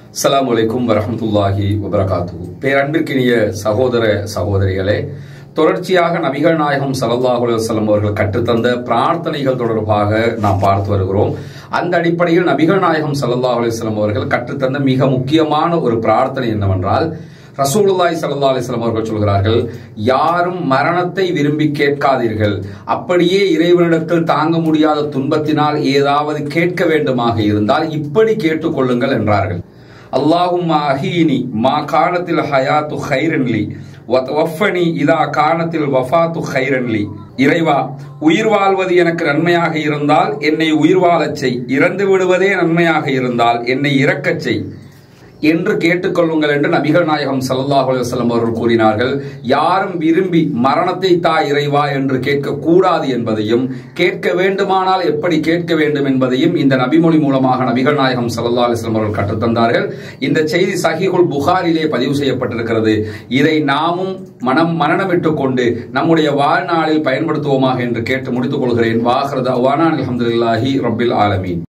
அஸ்ஸலாமு அலைக்கும் வரஹ்மத்துல்லாஹி வபரகாத்து பேரன்பிற்கினிய சகோதர சகோதரிகளே தொடர்ச்சியாக நபிகள் நாயகம் ஸல்லல்லாஹு அலைஹி வஸல்லம் அவர்கள் கற்றுத்தந்த பிரார்த்தனைகள் தொடர்பாக நாம் பார்த்து வருகிறோம் அந்த அடிப்படையில் நபிகள் நாயகம் ஸல்லல்லாஹு அலைஹி வஸல்லம் அவர்கள் கற்றுத்தந்த மிக முக்கியமான ஒரு பிரார்த்தனை என்னவென்றால் ரசூலுல்லாஹி ஸல்லல்லாஹு அலைஹி வஸல்லம் அவர்கள் சொல்கிறார்கள் யாரும் மரணத்தை விரும்பி கேட்காதீர்கள் அப்படியே இறைவனிடத்தில் தாங்க முடியாத துன்பத்தினால் ஏதாவது கேட்க வேண்டுமாக இருந்தால் இப்படி கேட்டுக்கொள்ளுங்கள் என்றார்கள் அல்லாஹும் அஹீனி மா காணத்தில் ஹயாத்து ஹைரன்லி வஃபனி இதா காணத்தில் வஃபாத்து ஹைரன்லி இறைவா உயிர் வாழ்வது எனக்கு நன்மையாக இருந்தால் என்னை உயிர் வாழச் செய் இறந்து விடுவதே நன்மையாக இருந்தால் என்னை இறக்கச் செய் என்று கேட்டுக்கொள்ளுங்கள் என்று நபிகள் நாயகம் ஸல்லல்லாஹு அலைஹி வஸல்லம் அவர்கள் கூறினார்கள் யாரும் விரும்பி மரணத்தை தா இறைவா என்று கேட்க கூடாது என்பதையும் கேட்க வேண்டுமானால் எப்படி கேட்க வேண்டும் என்பதையும் இந்த நபிமொழி மூலமாக நபிகள் நாயகம் ஸல்லல்லாஹு அலைஹி வஸல்லம் அவர்கள் கற்றுத்தந்தார்கள் இந்த செய்தி சஹீஹுல் புகாரிலே பதிவு செய்யப்பட்டிருக்கிறது இதை நாமும் மனம் மனநமிட்டுக் கொண்டு நம்முடைய வாழ்நாளில் பயன்படுத்துவோமாக என்று கேட்டு முடித்துக் கொள்கிறேன் வாஹ்ரத அவானா அல்ஹம்துலில்லாஹி ரப்பில் ஆலமீன்